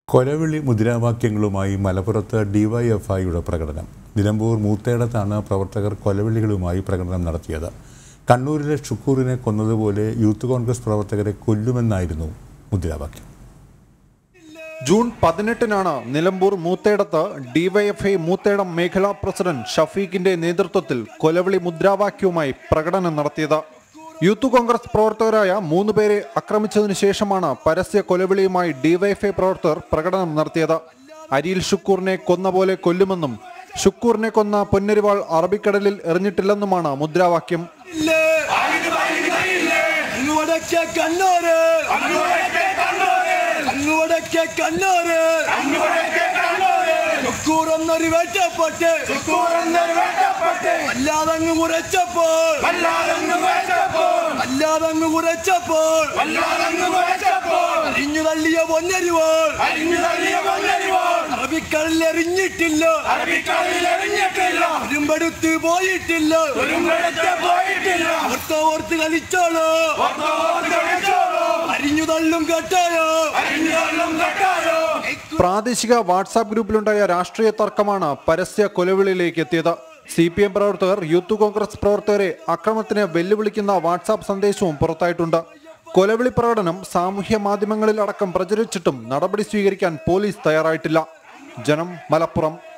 കൊലവിളി മുദ്രാവാക്യങ്ങളുമായി മലപ്പുറത്ത് ഡിവൈഎഫ്ഐയുടെ പ്രകടനം നിലമ്പൂർ മൂത്തേടത്താണ് പ്രവർത്തകർ കൊലവിളികളുമായി പ്രകടനം നടത്തിയത് കണ്ണൂരിലെ ഷുക്കൂറിനെ കൊന്നതുപോലെ യൂത്ത് കോൺഗ്രസ് പ്രവർത്തകരെ കൊല്ലുമെന്നായിരുന്നു മുദ്രാവാക്യം ജൂൺ പതിനെട്ടിനാണ് നിലമ്പൂർ മൂത്തേടത്ത് ഡിവൈഎഫ്ഐ മൂത്തേടം മേഖലാ പ്രസിഡന്റ് ഷഫീഖിന്റെ നേതൃത്വത്തിൽ കൊലവിളി മുദ്രാവാക്യവുമായി പ്രകടനം നടത്തിയത് യൂത്ത് കോൺഗ്രസ് പ്രവർത്തകരായ മൂന്ന് പേരെ ആക്രമിച്ചതിനു ശേഷമാണ് പരസ്യ കൊലവിളിയുമായി ഡിവൈഎഫ്ഐ പ്രവർത്തകർ പ്രകടനം നടത്തിയത് അരിയിൽ ഷുക്കൂറിനെ കൊന്ന പോലെ കൊല്ലുമെന്നും ഷുക്കൂറിനെ കൊന്ന പൊന്നരിവാൾ അറബിക്കടലിൽ എറിഞ്ഞിട്ടില്ലെന്നുമാണ് മുദ്രാവാക്യം അങ്ങുവടക്കെ കണ്ണൂര് അങ്ങുവടക്കെ കണ്ണൂര് ചുക്കൂറൊന്നൊരു വേട്ടപ്പെട്ട് അല്ലാതങ്ങ് മുറച്ചപ്പോൾ അല്ലാതങ്ങ് മുറച്ചപ്പോൾ അരിഞ്ഞു തള്ളിയ പൊന്നരിവോൾ അറബിക്കടലിൽ എറിഞ്ഞിട്ടില്ല ഒരുമ്പെടുത്ത് പോയിട്ടില്ല ഓർത്ത് ഓർത്ത് കളിച്ചോളൂ അരിഞ്ഞു തള്ളും കേട്ടായോ പ്രാദേശിക വാട്സാപ്പ് ഗ്രൂപ്പിലുണ്ടായ രാഷ്ട്രീയ തർക്കമാണ് പരസ്യ കൊലവിളിയിലേക്ക് എത്തിയത് സി പി എം പ്രവർത്തകർ യൂത്ത് കോൺഗ്രസ് പ്രവർത്തകരെ അക്രമത്തിന് വെല്ലുവിളിക്കുന്ന വാട്സാപ്പ് സന്ദേശവും പുറത്തായിട്ടുണ്ട് കൊലവിളി പ്രകടനം സാമൂഹ്യ മാധ്യമങ്ങളിൽ അടക്കം പ്രചരിച്ചിട്ടും നടപടി സ്വീകരിക്കാൻ പോലീസ് തയ്യാറായിട്ടില്ല ജനം മലപ്പുറം